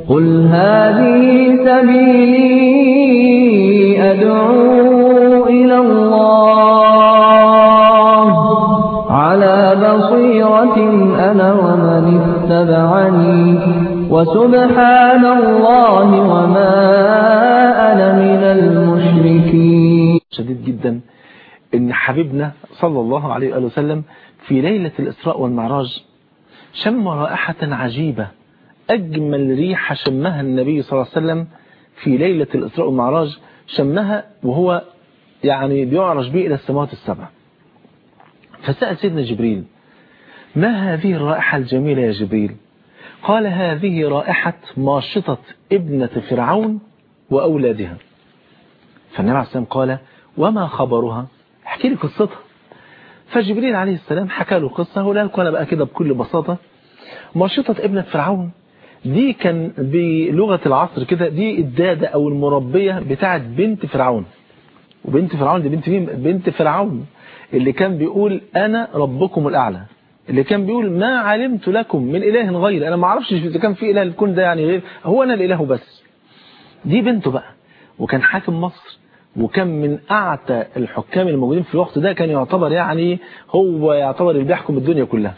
قل هذه سبيلي أدعو إلى الله على بصيرة أنا ومن اتبعني وسبحان الله وما أنا من المشركين شديد جدا ان حبيبنا صلى الله عليه وآله وسلم في ليلة الإسراء والمعراج شم رائحة عجيبة أجمل ريحة شمها النبي صلى الله عليه وسلم في ليلة الإسراء والمعراج شمها وهو يعني بيعرج به إلى السماوات السبع فسأل سيدنا جبريل ما هذه الرائحة الجميلة يا جبريل قال هذه رائحة ماشطة ابنة فرعون وأولادها فالنبي عليه السلام قال وما خبرها احكي لي قصتها فجبريل عليه السلام حكى له قصة ولا لكم أنا بقى كده بكل بساطة ماشطة ابنة فرعون دي كان بلغة العصر كده دي الدادة أو المربية بتاعت بنت فرعون وبنت فرعون دي بنت مين بنت فرعون اللي كان بيقول أنا ربكم الأعلى اللي كان بيقول ما علمت لكم من إله غير أنا ما أعرفش إذا كان في إله الكون ده يعني غير هو أنا الإله بس دي بنته بقى وكان حاكم مصر وكان من أعتى الحكام الموجودين في الوقت ده كان يعتبر يعني هو يعتبر اللي بيحكم الدنيا كلها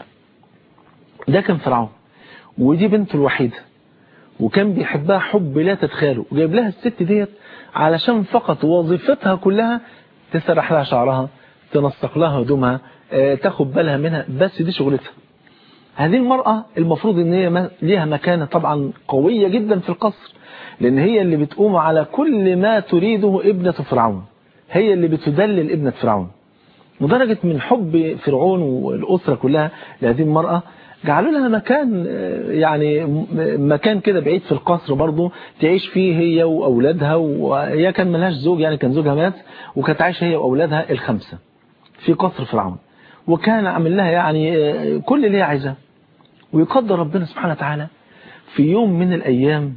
ده كان فرعون ودي بنته الوحيدة وكان بيحبها حب لا تتخيله وجايب لها الست ديت علشان فقط وظيفتها كلها تسرح لها شعرها تنسق لها هدومها تاخد بالها منها بس دي شغلتها هذه المرأة المفروض ان هي ليها مكانة طبعا قوية جدا في القصر لان هي اللي بتقوم على كل ما تريده ابنة فرعون هي اللي بتدلل ابنة فرعون لدرجة من حب فرعون والأسرة كلها لهذه المرأة جعلوا لها مكان يعني مكان كده بعيد في القصر برضه تعيش فيه هي وأولادها وهي كان ملهاش زوج يعني كان زوجها مات وكانت عايشة هي وأولادها الخمسة في قصر فرعون وكان عامل لها يعني كل اللي هي عايزاه ويقدر ربنا سبحانه وتعالى في يوم من الأيام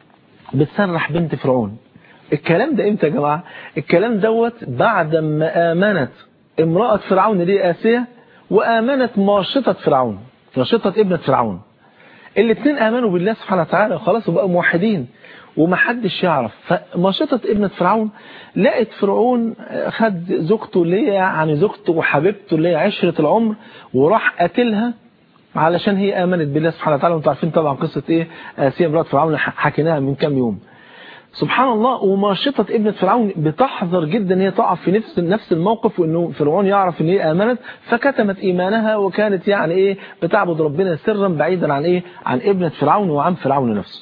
بتسرح بنت فرعون الكلام ده امتى يا جماعة الكلام دوت بعد ما آمنت امرأة فرعون دي آسية وآمنت ماشطة فرعون ماشطة ابنة فرعون الاثنين آمنوا بالله سبحانه وتعالى خلاص وبقوا موحدين ومحدش يعرف فماشطة ابنة فرعون لقت فرعون خد زوجته اللي هي يعني زوجته وحبيبته اللي هي عشرة العمر وراح قتلها علشان هي آمنت بالله سبحانه وتعالى وانتم عارفين طبعا قصة ايه آسيا امرأة فرعون حكيناها من كام يوم سبحان الله وماشطة ابنة فرعون بتحذر جدا ان هي تقع في نفس نفس الموقف وانه فرعون يعرف ان هي آمنت فكتمت ايمانها وكانت يعني ايه بتعبد ربنا سرا بعيدا عن ايه عن ابنة فرعون وعن فرعون نفسه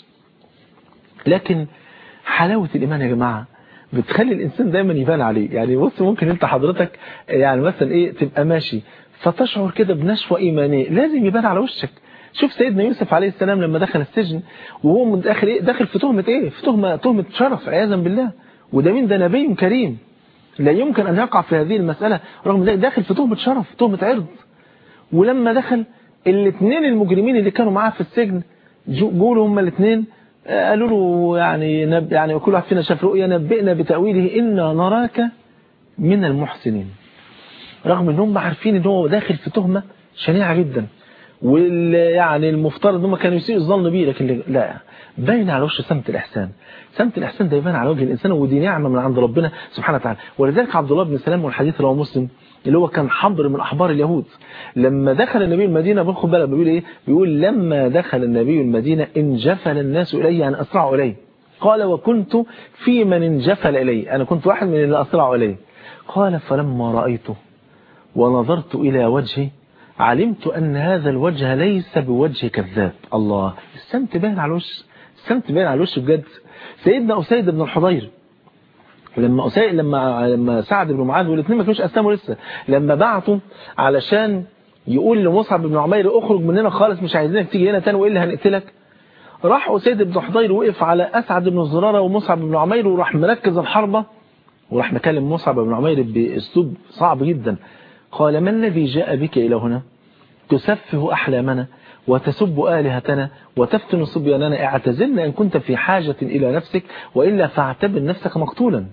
لكن حلاوة الإيمان يا جماعة بتخلي الإنسان دايما يبان عليه يعني بص ممكن أنت حضرتك يعني مثلا إيه تبقى ماشي فتشعر كده بنشوة إيمانية لازم يبان على وشك شوف سيدنا يوسف عليه السلام لما دخل السجن وهو من داخل إيه داخل في تهمة إيه في تهمة تهمة شرف عياذا بالله وده مين ده نبي كريم لا يمكن أن يقع في هذه المسألة رغم ذلك داخل في تهمة شرف تهمة عرض ولما دخل الاثنين المجرمين اللي كانوا معاه في السجن جولوا هما الاثنين قالوا له يعني نب يعني كل واحد فينا شاف رؤيا نبئنا بتأويله إنا نراك من المحسنين رغم ان هم عارفين ان هو داخل في تهمة شنيعة جدا ويعني المفترض ان هم كانوا يسيئوا الظن بيه لكن لا باين على وشه سمت الإحسان سمت الإحسان ده يبان على وجه الإنسان ودي نعمة من عند ربنا سبحانه وتعالى ولذلك عبد الله بن سلام والحديث رواه مسلم اللي هو كان حبر من أحبار اليهود لما دخل النبي المدينة بنخد بالك بيقول إيه بيقول لما دخل النبي المدينة انجفل الناس إليه يعني أسرعوا إليه قال وكنت في من انجفل إليه أنا كنت واحد من اللي أسرعوا إليه قال فلما رأيته ونظرت إلى وجهه علمت أن هذا الوجه ليس بوجه كذاب الله السمت باين على الوش السمت باين على الوش بجد سيدنا أسيد بن الحضير لما أسيد لما لما سعد بن معاذ والاثنين ما كانوش أسلموا لسه لما بعتوا علشان يقول لمصعب بن عمير اخرج مننا خالص مش عايزينك تيجي هنا تاني والا هنقتلك راح أسيد بن حضير وقف على أسعد بن زرارة ومصعب بن عمير وراح مركز الحربة وراح مكلم مصعب بن عمير بأسلوب صعب جدا قال ما الذي جاء بك إلى هنا تسفه أحلامنا وتسب آلهتنا وتفتن صبياننا اعتزلنا إن كنت في حاجة إلى نفسك وإلا فاعتبر نفسك مقتولا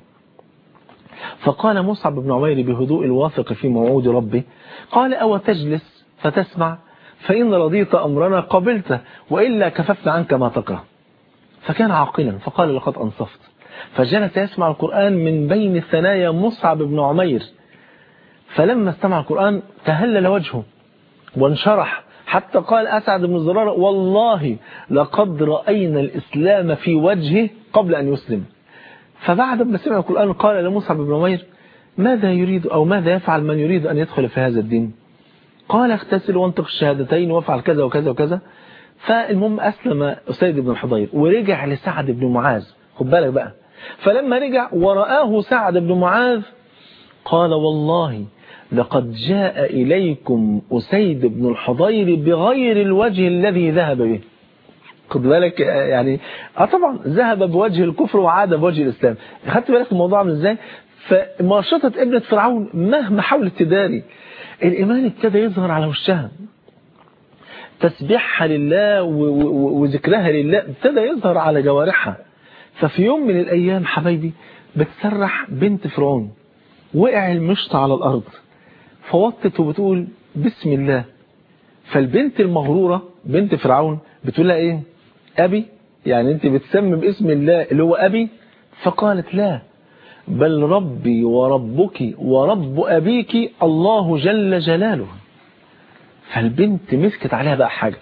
فقال مصعب بن عمير بهدوء الواثق في موعود ربه قال أو تجلس فتسمع فإن رضيت أمرنا قبلته وإلا كففنا عنك ما تكره فكان عاقلا فقال لقد أنصفت فجلس يسمع القرآن من بين ثنايا مصعب بن عمير فلما استمع القرآن تهلل وجهه وانشرح حتى قال أسعد بن زرار والله لقد رأينا الإسلام في وجهه قبل أن يسلم فبعد ما سمع القرآن قال لمصعب بن عمير ماذا يريد أو ماذا يفعل من يريد أن يدخل في هذا الدين قال اغتسل وانطق الشهادتين وافعل كذا وكذا وكذا فالمهم أسلم أسيد بن الحضير ورجع لسعد بن معاذ خد بالك بقى فلما رجع ورآه سعد بن معاذ قال والله لقد جاء إليكم أسيد بن الحضير بغير الوجه الذي ذهب به خد بالك يعني اه طبعا ذهب بوجه الكفر وعاد بوجه الإسلام خدت بالك الموضوع عامل ازاي فمرشطة ابنة فرعون مهما حاولت تداري الإيمان ابتدى يظهر على وشها تسبيحها لله وذكرها لله ابتدى يظهر على جوارحها ففي يوم من الأيام حبايبي بتسرح بنت فرعون وقع المشط على الأرض فوطت وبتقول بسم الله فالبنت المغرورة بنت فرعون بتقول لها ايه أبي يعني انت بتسمي باسم الله اللي هو أبي فقالت لا بل ربي وربك ورب أبيك الله جل جلاله فالبنت مسكت عليها بقى حاجة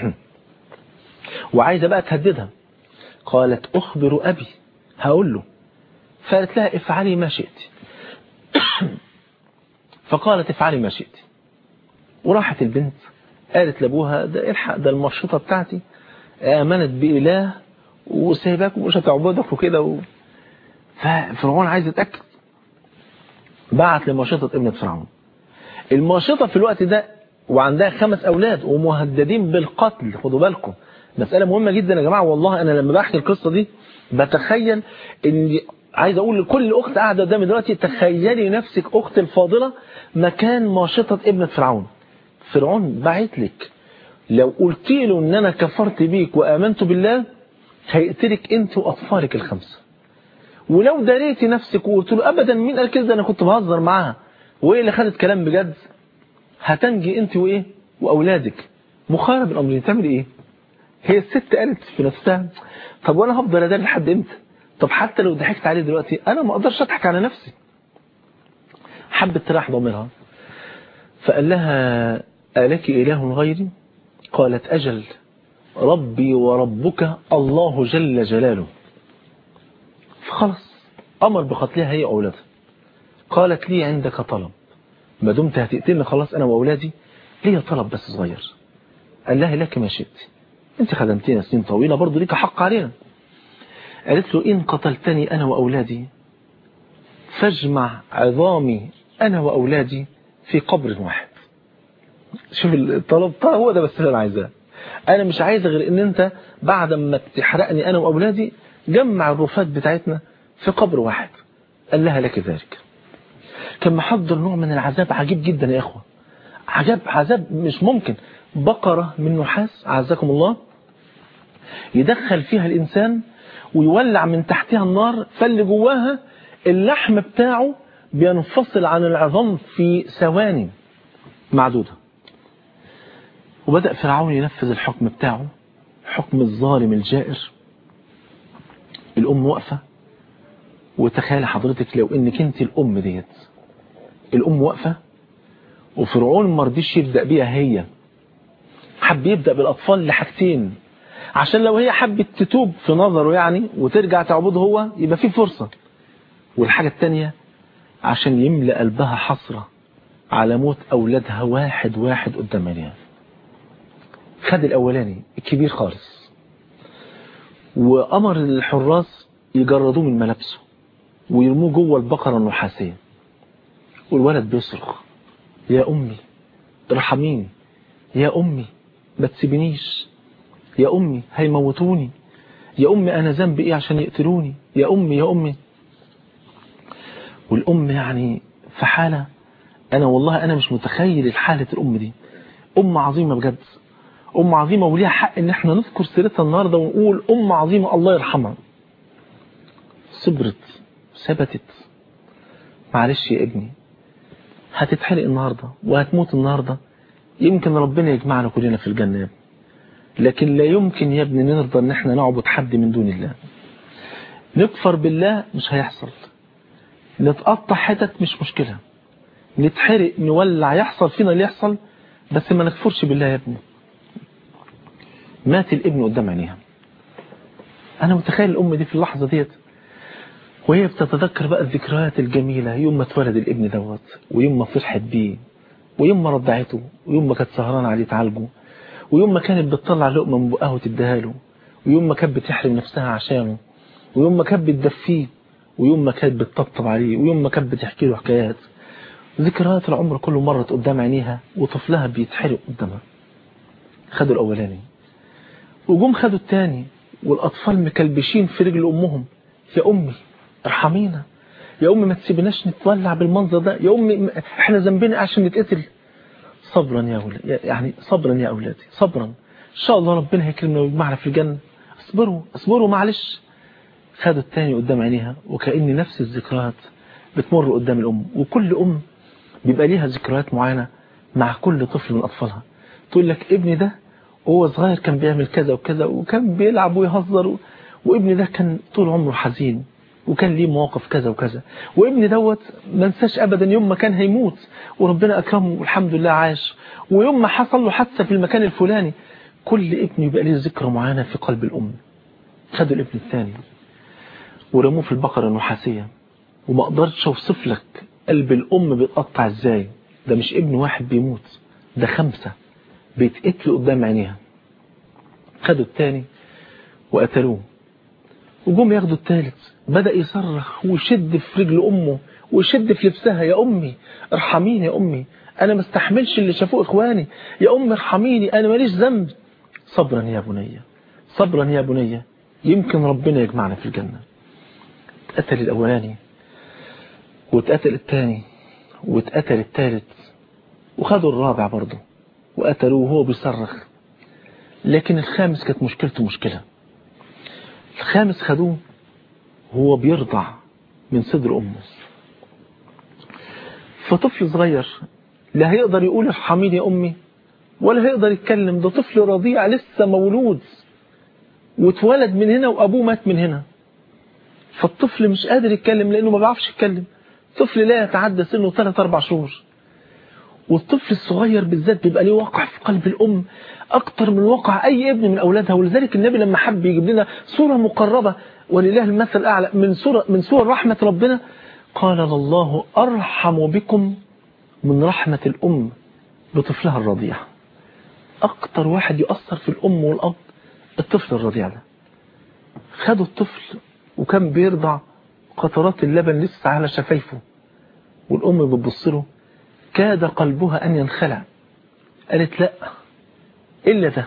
وعايزة بقى تهددها قالت أخبر أبي هقول له فقالت لها افعلي ما شئت فقالت افعلي ما شئت وراحت البنت قالت لابوها ده الحق ده المرشطة بتاعتي آمنت بإله وسايباك ومش هتعبدك وكده و... ففرعون عايز يتأكد بعت لمرشطة ابنة فرعون المرشطة في الوقت ده وعندها خمس أولاد ومهددين بالقتل خدوا بالكم مسألة مهمة جدا يا جماعة والله أنا لما بحكي القصة دي بتخيل ان عايز أقول لكل أخت قاعدة قدامي دلوقتي تخيلي نفسك أخت الفاضلة مكان ماشطة ابنة فرعون فرعون بعت لك لو قلت له ان انا كفرت بيك وامنت بالله هيقتلك انت واطفالك الخمسه ولو دريتي نفسك وقلت له ابدا مين قال كده انا كنت بهزر معاها وايه اللي خدت كلام بجد هتنجي انت وايه واولادك مخارب الامرين تعمل ايه هي الست قالت في نفسها طب وانا هفضل ادار لحد امتى طب حتى لو ضحكت عليه دلوقتي انا ما اقدرش اضحك على نفسي حبت تريح ضميرها فقال لها ألك إله غيري قالت أجل ربي وربك الله جل جلاله فخلص أمر بقتلها هي وأولادها قالت لي عندك طلب ما دمت هتقتلني خلاص أنا وأولادي لي طلب بس صغير قال لها لك ما شئت انت خدمتنا سنين طويلة برضو ليك حق علينا قالت له إن قتلتني أنا وأولادي فاجمع عظامي أنا وأولادي في قبر واحد شوف الطلب طيب هو ده بس اللي انا عايزاه انا مش عايز غير ان انت بعد ما تحرقني انا واولادي جمع الرفات بتاعتنا في قبر واحد قال لها لك ذلك كان محضر نوع من العذاب عجيب جدا يا اخوه عذاب عذاب مش ممكن بقرة من نحاس عزكم الله يدخل فيها الإنسان ويولع من تحتها النار فاللي جواها اللحم بتاعه بينفصل عن العظام في ثواني معدودة وبدأ فرعون ينفذ الحكم بتاعه حكم الظالم الجائر الأم واقفة وتخيل حضرتك لو انك انت الأم ديت الأم واقفة وفرعون ما رضيش يبدأ بيها هي حب يبدأ بالأطفال لحاجتين عشان لو هي حبت تتوب في نظره يعني وترجع تعبده هو يبقى في فرصة والحاجة التانية عشان يملأ قلبها حسرة على موت أولادها واحد واحد قدام عينيها خد الأولاني الكبير خالص وأمر الحراس يجردوه من ملابسه ويرموه جوه البقرة النحاسية والولد بيصرخ يا أمي ارحميني يا أمي ما تسيبنيش يا أمي هيموتوني يا أمي أنا ذنبي إيه عشان يقتلوني يا أمي يا أمي والأم يعني في حالة أنا والله أنا مش متخيل الحالة الأم دي أم عظيمة بجد أم عظيمة وليها حق إن احنا نذكر سيرتها النهاردة ونقول أم عظيمة الله يرحمها صبرت ثبتت معلش يا ابني هتتحرق النهاردة وهتموت النهاردة يمكن ربنا يجمعنا كلنا في الجنة لكن لا يمكن يا ابني نرضى ان احنا نعبد حد من دون الله نكفر بالله مش هيحصل نتقطع حتت مش مشكلة نتحرق نولع يحصل فينا اللي يحصل بس ما نكفرش بالله يا ابني مات الابن قدام عينيها انا متخيل الام دي في اللحظة ديت وهي بتتذكر بقى الذكريات الجميلة يوم ما اتولد الابن دوت ويوم ما فرحت بيه ويوم ما رضعته ويوم ما كانت سهرانة عليه تعالجه ويوم ما كانت بتطلع لقمة من بقها وتديها له ويوم ما كانت بتحرم نفسها عشانه ويوم ما كانت بتدفيه ويوم ما كانت بتطبطب عليه ويوم ما كانت بتحكي له حكايات ذكريات العمر كله مرت قدام عينيها وطفلها بيتحرق قدامها خدوا الأولاني وجم خدوا التاني والأطفال مكلبشين في رجل أمهم يا أمي ارحمينا يا أمي ما تسيبناش نتولع بالمنظر ده يا أمي احنا ذنبنا عشان نتقتل صبرا يا أولادي يعني صبرا يا أولادي صبرا إن شاء الله ربنا هيكرمنا ويجمعنا في الجنة اصبروا اصبروا معلش خدوا التاني قدام عينيها وكأن نفس الذكريات بتمر قدام الأم وكل أم بيبقى ليها ذكريات معينة مع كل طفل من أطفالها تقول لك ابني ده وهو صغير كان بيعمل كذا وكذا وكان بيلعب ويهزر و... وابني ده كان طول عمره حزين وكان ليه مواقف كذا وكذا وابني دوت ما انساش ابدا يوم ما كان هيموت وربنا اكرمه والحمد لله عاش ويوم ما حصل له حادثه في المكان الفلاني كل ابن يبقى ليه ذكرى معينه في قلب الام خدوا الابن الثاني ورموه في البقره النحاسيه وما اقدرش اوصف لك قلب الام بيتقطع ازاي ده مش ابن واحد بيموت ده خمسه بيتقتلوا قدام عينيها خدوا الثاني وقتلوه وجم ياخدوا الثالث بدأ يصرخ ويشد في رجل أمه ويشد في لبسها يا أمي ارحميني يا أمي أنا ما استحملش اللي شافوه إخواني يا أمي ارحميني أنا ماليش ذنب صبرا يا بني صبرا يا بني يمكن ربنا يجمعنا في الجنة اتقتل الأولاني واتقتل الثاني واتقتل الثالث وخدوا الرابع برضه وقتلوه وهو بيصرخ لكن الخامس كانت مشكلته مشكلة الخامس خدوه هو بيرضع من صدر أمه فطفل صغير لا هيقدر يقول ارحميني يا أمي ولا هيقدر يتكلم ده طفل رضيع لسه مولود واتولد من هنا وأبوه مات من هنا فالطفل مش قادر يتكلم لأنه ما بيعرفش يتكلم طفل لا يتعدى سنه 3 4 شهور والطفل الصغير بالذات بيبقى ليه وقع في قلب الأم أكتر من وقع أي ابن من أولادها ولذلك النبي لما حب يجيب لنا صورة مقربة ولله المثل الأعلى من سورة من سور رحمة ربنا قال الله أرحم بكم من رحمة الأم بطفلها الرضيع أكتر واحد يؤثر في الأم والأب الطفل الرضيع ده خدوا الطفل وكان بيرضع قطرات اللبن لسه على شفايفه والأم بتبص له كاد قلبها أن ينخلع قالت لا إلا ده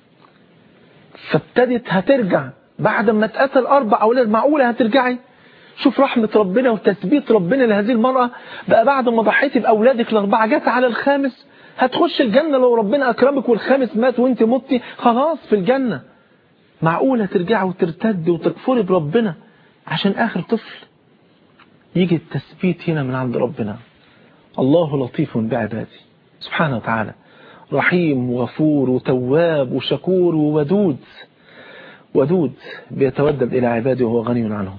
فابتدت هترجع بعد ما اتقتل أربع أولاد معقولة هترجعي شوف رحمة ربنا وتثبيت ربنا لهذه المرأة بقى بعد ما ضحيتي بأولادك الأربعة جت على الخامس هتخش الجنة لو ربنا أكرمك والخامس مات وانت متي خلاص في الجنة معقولة ترجعي وترتد وتكفري بربنا عشان آخر طفل يجي التثبيت هنا من عند ربنا الله لطيف بعباده سبحانه وتعالى رحيم وغفور وتواب وشكور وودود ودود بيتودد إلى عباده وهو غني عنهم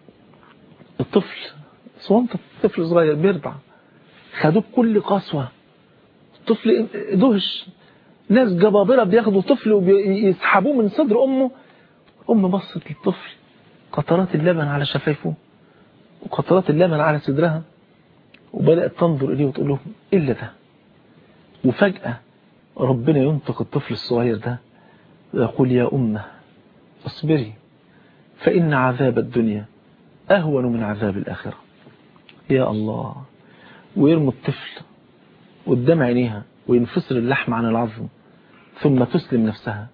الطفل صوانت الطفل صغير بيرضع خدوه بكل قسوة الطفل دهش ناس جبابرة بياخدوا طفل ويسحبوه من صدر أمه أم بصت للطفل قطرات اللبن على شفايفه وقطرات اللبن على صدرها وبدأت تنظر إليه وتقول له إلا ده وفجأة ربنا ينطق الطفل الصغير ده ويقول يا أمه اصبري فإن عذاب الدنيا أهون من عذاب الآخرة يا الله ويرمي الطفل قدام عينيها وينفصل اللحم عن العظم ثم تسلم نفسها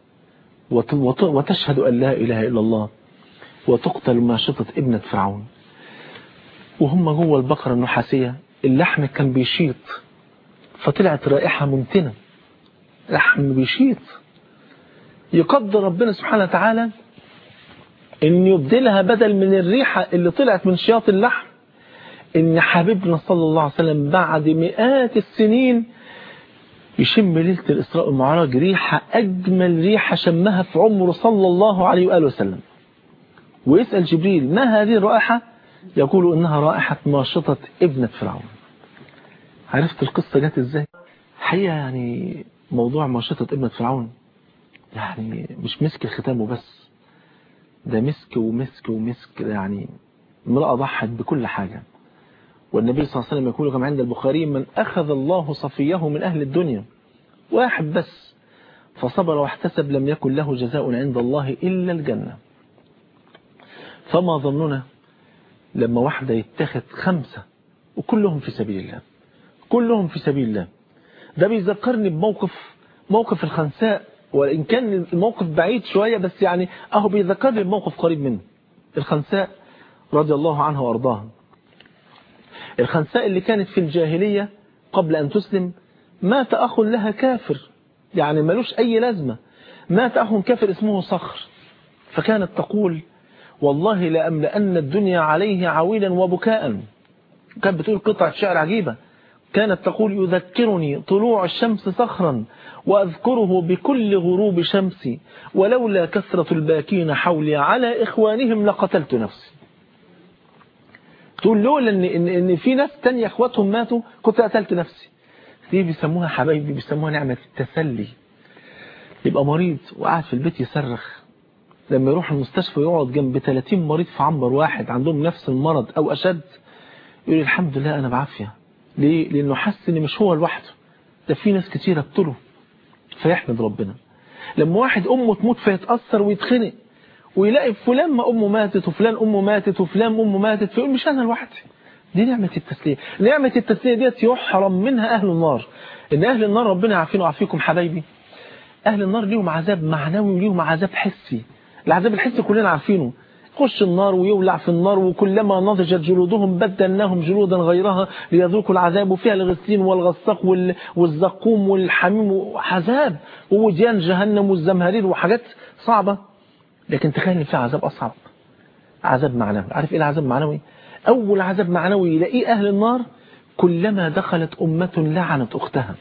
وتشهد أن لا إله إلا الله وتقتل ماشطة ابنة فرعون وهم جوه البقرة النحاسية اللحم كان بيشيط فطلعت رائحة ممتنة لحم بيشيط يقدر ربنا سبحانه وتعالى ان يبدلها بدل من الريحة اللي طلعت من شياط اللحم ان حبيبنا صلى الله عليه وسلم بعد مئات السنين يشم ليلة الإسراء والمعراج ريحة أجمل ريحة شمها في عمره صلى الله عليه وآله وسلم ويسأل جبريل ما هذه الرائحة يقول إنها رائحة ماشطة ابنة فرعون عرفت القصة جت إزاي حقيقة يعني موضوع ماشطة ابنة فرعون يعني مش مسك الختام وبس ده مسك ومسك ومسك يعني امرأة ضحت بكل حاجة والنبي صلى الله عليه وسلم يقول كما عند البخاري من أخذ الله صفيه من أهل الدنيا واحد بس فصبر واحتسب لم يكن له جزاء عند الله إلا الجنة فما ظننا لما واحدة يتخذ خمسة وكلهم في سبيل الله كلهم في سبيل الله ده بيذكرني بموقف موقف الخنساء وإن كان الموقف بعيد شوية بس يعني أهو بيذكرني بموقف قريب منه الخنساء رضي الله عنها وأرضاها الخنساء اللي كانت في الجاهلية قبل أن تسلم مات أخ لها كافر يعني ملوش أي لازمة مات أخ كافر اسمه صخر فكانت تقول والله لأملأن الدنيا عليه عويلا وبكاء كانت بتقول قطعة شعر عجيبة كانت تقول يذكرني طلوع الشمس صخرا وأذكره بكل غروب شمسي ولولا كثرة الباكين حولي على إخوانهم لقتلت نفسي تقول لولا إن, إن, إن في ناس تانية إخواتهم ماتوا كنت قتلت نفسي دي بيسموها حبايبي بيسموها نعمة التسلي يبقى مريض وقاعد في البيت يصرخ لما يروح المستشفى يقعد جنب 30 مريض في عنبر واحد عندهم نفس المرض أو أشد يقول الحمد لله أنا بعافية ليه؟ لأنه حس إن مش هو لوحده ده في ناس كتير ابتلوا فيحمد ربنا لما واحد أمه تموت فيتأثر ويتخنق ويلاقي فلان ما أمه ماتت وفلان أمه ماتت وفلان أمه ماتت فيقول مش أنا لوحدي دي نعمة التسلية نعمة التسلية ديت يحرم منها أهل النار إن أهل النار ربنا يعافينا ويعافيكم حبايبي أهل النار ليهم عذاب معنوي وليهم عذاب حسي العذاب الحسي كلنا عارفينه يخش النار ويولع في النار وكلما نضجت جلودهم بدلناهم جلودا غيرها ليذوقوا العذاب وفيها الغسلين والغساق والزقوم والحميم وعذاب ووديان جهنم والزمهرير وحاجات صعبة لكن تخيل ان في عذاب أصعب عذاب معنوي عارف ايه العذاب المعنوي أول عذاب معنوي يلاقيه أهل النار كلما دخلت أمة لعنت أختها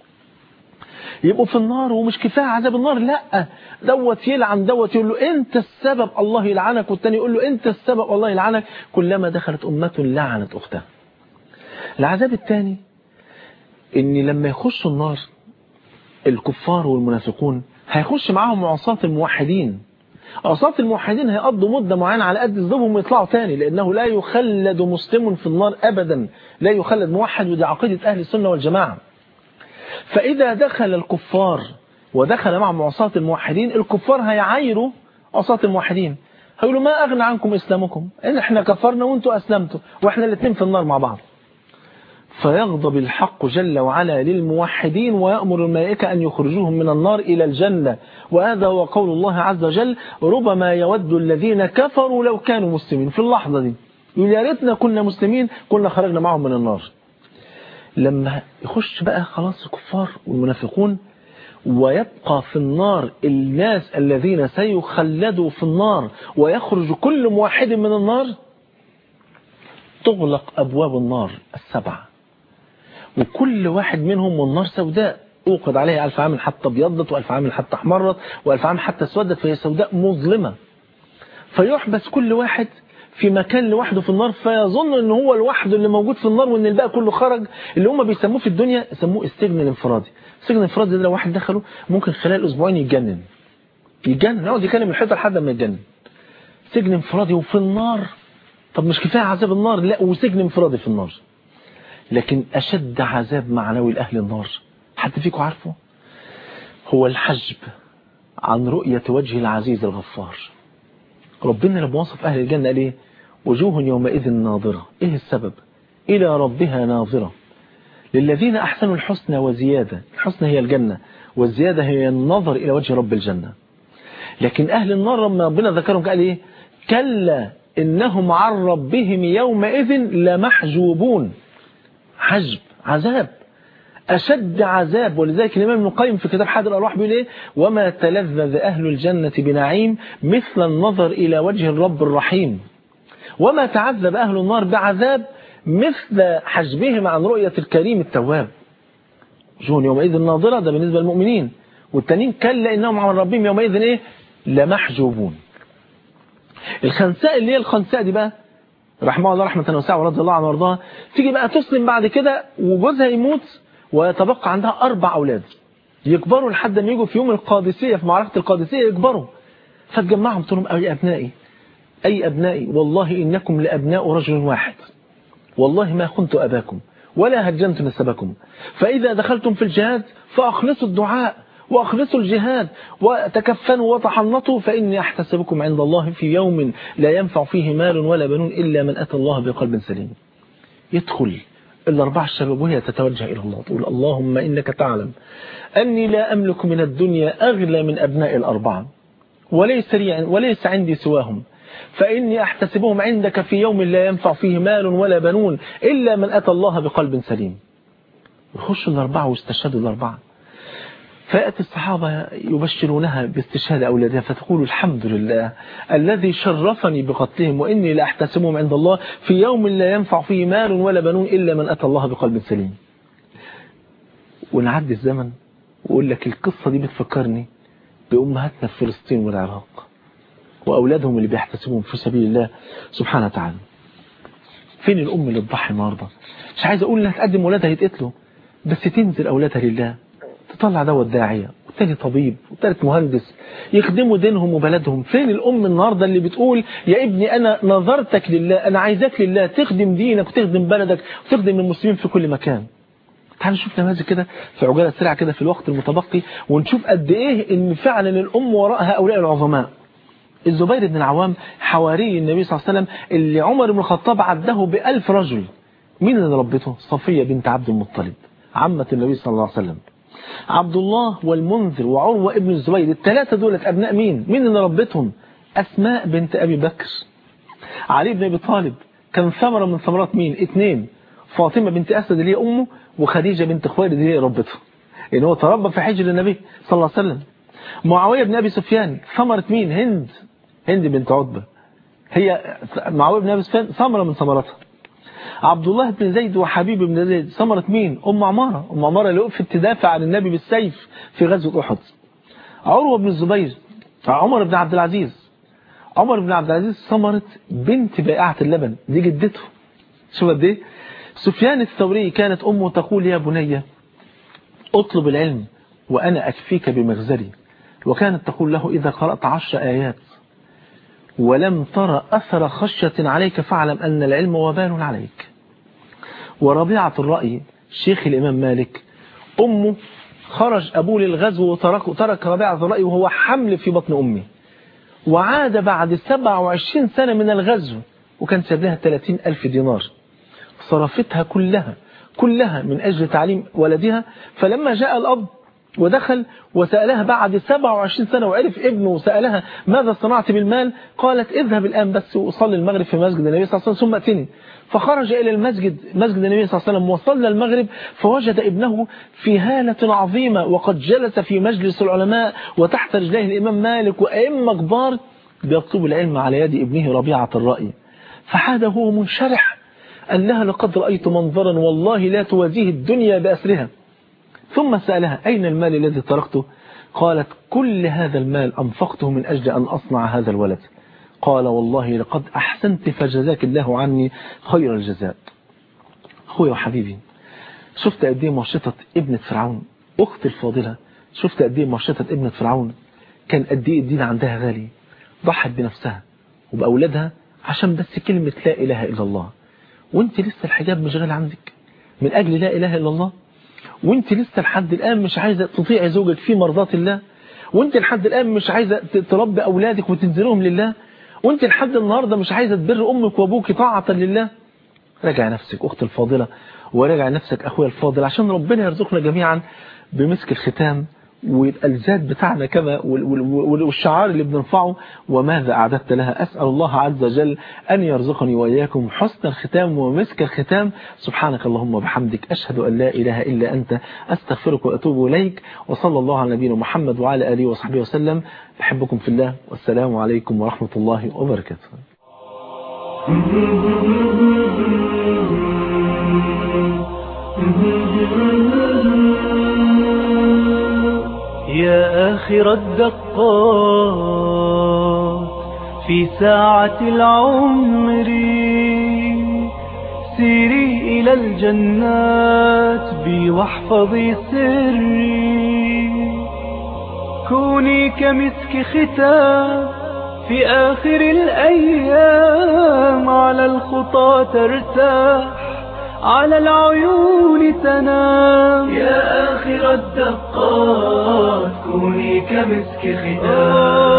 يبقوا في النار ومش كفايه عذاب النار لا دوت يلعن دوت يقول له انت السبب الله يلعنك والتاني يقول له انت السبب الله يلعنك كلما دخلت امه لعنت اختها العذاب الثاني ان لما يخشوا النار الكفار والمنافقون هيخش معاهم عصاة الموحدين عصاة الموحدين هيقضوا مدة معينة على قد ذنوبهم ويطلعوا تاني لأنه لا يخلد مسلم في النار أبدا لا يخلد موحد ودي عقيدة أهل السنة والجماعة فإذا دخل الكفار ودخل معهم عصاة الموحدين الكفار هيعايروا عصاة الموحدين هيقولوا ما أغنى عنكم إسلامكم إن إحنا كفرنا وانتوا أسلمتوا وإحنا الاثنين في النار مع بعض فيغضب الحق جل وعلا للموحدين ويأمر الملائكة أن يخرجوهم من النار إلى الجنة وهذا هو قول الله عز وجل ربما يود الذين كفروا لو كانوا مسلمين في اللحظة دي يقول يا ريتنا كنا مسلمين كنا خرجنا معهم من النار لما يخش بقى خلاص الكفار والمنافقون ويبقى في النار الناس الذين سيخلدوا في النار ويخرج كل واحد من النار تغلق أبواب النار السبعة وكل واحد منهم والنار سوداء أوقد عليها ألف عام حتى ابيضت وألف عام حتى احمرت وألف عام حتى اسودت فهي سوداء مظلمة فيحبس كل واحد في مكان لوحده في النار فيظن ان هو لوحده اللي موجود في النار وان الباقي كله خرج اللي هم بيسموه في الدنيا يسموه السجن الانفرادي السجن الانفرادي ده لو واحد دخله ممكن خلال اسبوعين يتجنن يتجنن يقعد يكلم الحيطه لحد ما يتجنن سجن انفرادي وفي النار طب مش كفايه عذاب النار لا وسجن انفرادي في النار لكن اشد عذاب معنوي لاهل النار حد فيكم عارفه هو الحجب عن رؤيه وجه العزيز الغفار ربنا لما وصف أهل الجنة قال إيه وجوه يومئذ ناظرة إيه السبب إلى ربها ناظرة للذين أحسنوا الحسنى وزيادة الحسنى هي الجنة والزيادة هي النظر إلى وجه رب الجنة لكن أهل النار لما ربنا ذكرهم قال إيه كلا إنهم عن ربهم يومئذ لمحجوبون حجب عذاب أشد عذاب ولذلك الإمام ابن القيم في كتاب حاد الأرواح بيقول إيه وما تلذذ أهل الجنة بنعيم مثل النظر إلى وجه الرب الرحيم وما تعذب أهل النار بعذاب مثل حجبهم عن رؤية الكريم التواب وجوه يومئذ ناظرة ده بالنسبة للمؤمنين والتانيين كلا إنهم عن ربهم يومئذ إيه لمحجوبون الخنساء اللي هي الخنساء دي بقى رحمه الله رحمة واسعة ورضي الله عنه وارضاها تيجي بقى تسلم بعد كده وجوزها يموت ويتبقى عندها أربع أولاد يكبروا لحد ما يجوا في يوم القادسية في معركة القادسية يكبروا فتجمعهم تقول لهم أي أبنائي أي أبنائي والله إنكم لأبناء رجل واحد والله ما خنت أباكم ولا هجنت نسبكم فإذا دخلتم في الجهاد فأخلصوا الدعاء وأخلصوا الجهاد وتكفنوا وتحنطوا فإني أحتسبكم عند الله في يوم لا ينفع فيه مال ولا بنون إلا من أتى الله بقلب سليم يدخل الأربع الشباب وهي تتوجه إلى الله تقول اللهم إنك تعلم أني لا أملك من الدنيا أغلى من أبناء الأربعة وليس, لي وليس عندي سواهم فإني أحتسبهم عندك في يوم لا ينفع فيه مال ولا بنون إلا من أتى الله بقلب سليم يخشوا الأربعة واستشهدوا الأربعة فيأتي الصحابة يبشرونها باستشهاد أولادها فتقول الحمد لله الذي شرفني بقتلهم وإني لأحتسبهم عند الله في يوم لا ينفع فيه مال ولا بنون إلا من أتى الله بقلب سليم ونعدي الزمن وأقول لك القصة دي بتفكرني بأمهاتنا في فلسطين والعراق وأولادهم اللي بيحتسبون في سبيل الله سبحانه وتعالى فين الأم اللي تضحي النهارده مش عايز أقول لها تقدم ولادها يتقتلوا بس تنزل أولادها لله تطلع دوت داعية والتاني طبيب والتالت مهندس يخدموا دينهم وبلدهم فين الأم النهاردة اللي بتقول يا ابني أنا نظرتك لله أنا عايزاك لله تخدم دينك وتخدم بلدك وتخدم المسلمين في كل مكان تعالوا نشوف نماذج كده في عجالة سريعة كده في الوقت المتبقي ونشوف قد إيه إن فعلا الأم وراء هؤلاء العظماء الزبير بن العوام حواري النبي صلى الله عليه وسلم اللي عمر بن الخطاب عده بألف رجل مين اللي ربته صفية بنت عبد المطلب عمة النبي صلى الله عليه وسلم عبد الله والمنذر وعروة ابن الزبير الثلاثة دولة أبناء مين مين اللي ربتهم أسماء بنت أبي بكر علي بن أبي طالب كان ثمرة من ثمرات مين اثنين فاطمة بنت أسد اللي هي أمه وخديجة بنت خويلد اللي هي ربته يعني هو تربى في حجر النبي صلى الله عليه وسلم معاوية بن أبي سفيان ثمرة مين هند هند بنت عتبة هي معاوية بن أبي سفيان ثمرة من ثمراتها عبد الله بن زيد وحبيب بن زيد ثمرة مين أم عمارة أم عمارة اللي وقفت تدافع عن النبي بالسيف في غزوة أحد عروة بن الزبير عمر بن عبد العزيز عمر بن عبد العزيز ثمرة بنت بائعة اللبن دي جدته شوف قد ايه سفيان الثوري كانت أمه تقول يا بني اطلب العلم وأنا أكفيك بمغزري وكانت تقول له إذا قرأت عشر آيات ولم ترى أثر خشية عليك فاعلم أن العلم وبال عليك وربيعة الرأي شيخ الإمام مالك أمه خرج أبوه للغزو وترك ترك ربيعة الرأي وهو حمل في بطن أمه وعاد بعد 27 سنة من الغزو وكان ساب لها 30 ألف دينار صرفتها كلها كلها من أجل تعليم ولدها فلما جاء الأب ودخل وسألها بعد 27 سنة وعرف ابنه وسألها ماذا صنعت بالمال قالت اذهب الآن بس وصلي المغرب في مسجد النبي صلى الله عليه وسلم ثم أتني فخرج إلى المسجد مسجد النبي صلى الله عليه وسلم وصلى المغرب فوجد ابنه في هالة عظيمة وقد جلس في مجلس العلماء وتحت رجليه الإمام مالك وأئمة كبار بيطلب العلم على يد ابنه ربيعة الرأي فحاد هو منشرح قال لها لقد رأيت منظرا والله لا توازيه الدنيا بأسرها ثم سألها أين المال الذي تركته قالت كل هذا المال أنفقته من أجل أن أصنع هذا الولد قال والله لقد أحسنت فجزاك الله عني خير الجزاء أخويا وحبيبي شفت قد ايه مرشطة ابنة فرعون أختي الفاضلة شفت قد ايه مرشطة ابنة فرعون كان قد ايه الدين عندها غالي ضحت بنفسها وبأولادها عشان بس كلمة لا إله إلا الله وانت لسه الحجاب مش غالي عندك من أجل لا إله إلا الله وانت لسه لحد الآن مش عايزة تطيع زوجك في مرضات الله وانت لحد الآن مش عايزة تربي أولادك وتنزلهم لله وانت لحد النهاردة مش عايزة تبر أمك وأبوك طاعة لله راجع نفسك أخت الفاضلة وراجع نفسك أخويا الفاضل عشان ربنا يرزقنا جميعا بمسك الختام ويبقى الزاد بتاعنا كما والشعار اللي بنرفعه وماذا أعددت لها أسأل الله عز وجل أن يرزقني وإياكم حسن الختام ومسك الختام سبحانك اللهم وبحمدك أشهد أن لا إله إلا أنت أستغفرك وأتوب إليك وصلى الله على نبينا محمد وعلى آله وصحبه وسلم بحبكم في الله والسلام عليكم ورحمة الله وبركاته يا آخر الدقات في ساعة العمر سيري إلى الجنات بي واحفظي سري كوني كمسك ختام في آخر الأيام على الخطى ترتاح على العيون تنام يا آخر الدقات كوني كمسك ختام